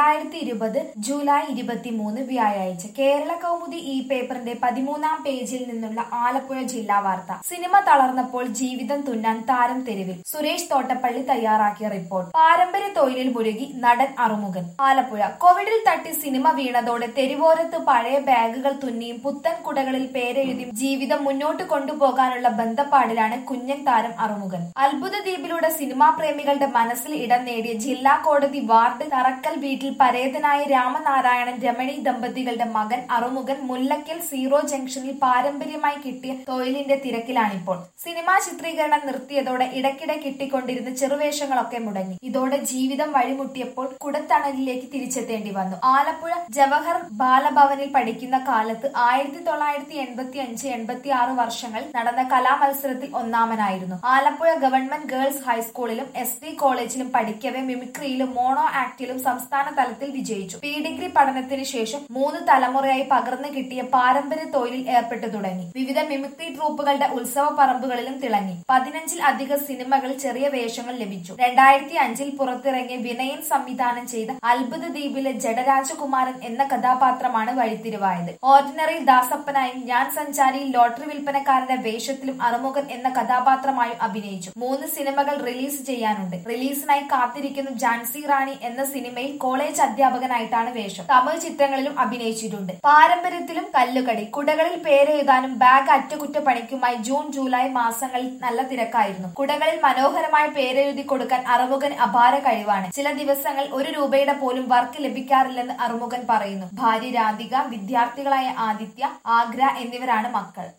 രണ്ടായിരത്തി ഇരുപത് ജൂലൈ ഇരുപത്തിമൂന്ന് വ്യാഴാഴ്ച കേരള കൗമുദി ഈ പേപ്പറിന്റെ പതിമൂന്നാം പേജിൽ നിന്നുള്ള ആലപ്പുഴ ജില്ലാ വാർത്ത സിനിമ തളർന്നപ്പോൾ ജീവിതം തുന്നാൻ താരം തെരുവിൽ സുരേഷ് തോട്ടപ്പള്ളി തയ്യാറാക്കിയ റിപ്പോർട്ട് പാരമ്പര്യ തൊഴിലിൽ മുഴുകി നടൻ അറുമുഖൻ ആലപ്പുഴ കോവിഡിൽ തട്ടി സിനിമ വീണതോടെ തെരുവോരത്ത് പഴയ ബാഗുകൾ തുന്നിയും പുത്തൻ കുടകളിൽ പേരെഴുതിയും ജീവിതം മുന്നോട്ട് കൊണ്ടുപോകാനുള്ള ബന്ധപ്പാടിലാണ് കുഞ്ഞൻ താരം അറുമുഖൻ അത്ഭുത ദ്വീപിലൂടെ സിനിമാ പ്രേമികളുടെ മനസ്സിൽ ഇടം നേടിയ ജില്ലാ കോടതി വാർഡ് തറക്കൽ വീട്ടിൽ പരേതനായ രാമനാരായണൻ രമണി ദമ്പതികളുടെ മകൻ അറുമുഖൻ മുല്ലക്കൽ സീറോ ജംഗ്ഷനിൽ പാരമ്പര്യമായി കിട്ടിയ തൊഴിലിന്റെ തിരക്കിലാണിപ്പോൾ സിനിമാ ചിത്രീകരണം നിർത്തിയതോടെ ഇടയ്ക്കിടെ കിട്ടിക്കൊണ്ടിരുന്ന ചെറുവേഷങ്ങളൊക്കെ മുടങ്ങി ഇതോടെ ജീവിതം വഴിമുട്ടിയപ്പോൾ കുടത്തണലിലേക്ക് തിരിച്ചെത്തേണ്ടി വന്നു ആലപ്പുഴ ജവഹർ ബാലഭവനിൽ പഠിക്കുന്ന കാലത്ത് ആയിരത്തി തൊള്ളായിരത്തി എൺപത്തി അഞ്ച് എൺപത്തി ആറ് വർഷങ്ങൾ നടന്ന കലാമത്സരത്തിൽ ഒന്നാമനായിരുന്നു ആലപ്പുഴ ഗവൺമെന്റ് ഗേൾസ് ഹൈസ്കൂളിലും എസ് ഡി കോളേജിലും പഠിക്കവെ മിമിക്രിയിലും മോണോ ആക്ടിലും സംസ്ഥാന തലത്തിൽ വിജയിച്ചു പി ഡിഗ്രി പഠനത്തിന് ശേഷം മൂന്ന് തലമുറയായി പകർന്നു കിട്ടിയ പാരമ്പര്യ തൊഴിലിൽ ഏർപ്പെട്ടു തുടങ്ങി വിവിധ മിമിക്രി ട്രൂപ്പുകളുടെ ഉത്സവ പറമ്പുകളിലും തിളങ്ങി പതിനഞ്ചിൽ അധികം സിനിമകളിൽ ചെറിയ വേഷങ്ങൾ ലഭിച്ചു രണ്ടായിരത്തി അഞ്ചിൽ പുറത്തിറങ്ങിയ വിനയൻ സംവിധാനം ചെയ്ത അത്ഭുത ദ്വീപിലെ ജഡരാജകുമാരൻ എന്ന കഥാപാത്രമാണ് വഴിത്തിരിവായത് ഓർഡിനറി ദാസപ്പനായും ഞാൻ സഞ്ചാരിയിൽ ലോട്ടറി വിൽപ്പനക്കാരന്റെ വേഷത്തിലും അറുമുഖൻ എന്ന കഥാപാത്രമായും അഭിനയിച്ചു മൂന്ന് സിനിമകൾ റിലീസ് ചെയ്യാനുണ്ട് റിലീസിനായി കാത്തിരിക്കുന്ന ജാൻസി റാണി എന്ന സിനിമയിൽ കോളേജ് അധ്യാപകനായിട്ടാണ് വേഷം തമിഴ് ചിത്രങ്ങളിലും അഭിനയിച്ചിട്ടുണ്ട് പാരമ്പര്യത്തിലും കല്ലുകടി കുടകളിൽ പേരെഴുതാനും ബാഗ് അറ്റകുറ്റപ്പണിക്കുമായി ജൂൺ ജൂലൈ മാസങ്ങളിൽ നല്ല തിരക്കായിരുന്നു കുടകളിൽ മനോഹരമായ പേരെഴുതി കൊടുക്കാൻ അറുമുഖൻ അപാര കഴിവാണ് ചില ദിവസങ്ങൾ ഒരു രൂപയുടെ പോലും വർക്ക് ലഭിക്കാറില്ലെന്ന് അറുമുഖൻ പറയുന്നു ഭാര്യ രാധിക വിദ്യാർത്ഥികളായ ആദിത്യ ആഗ്ര എന്നിവരാണ് മക്കൾ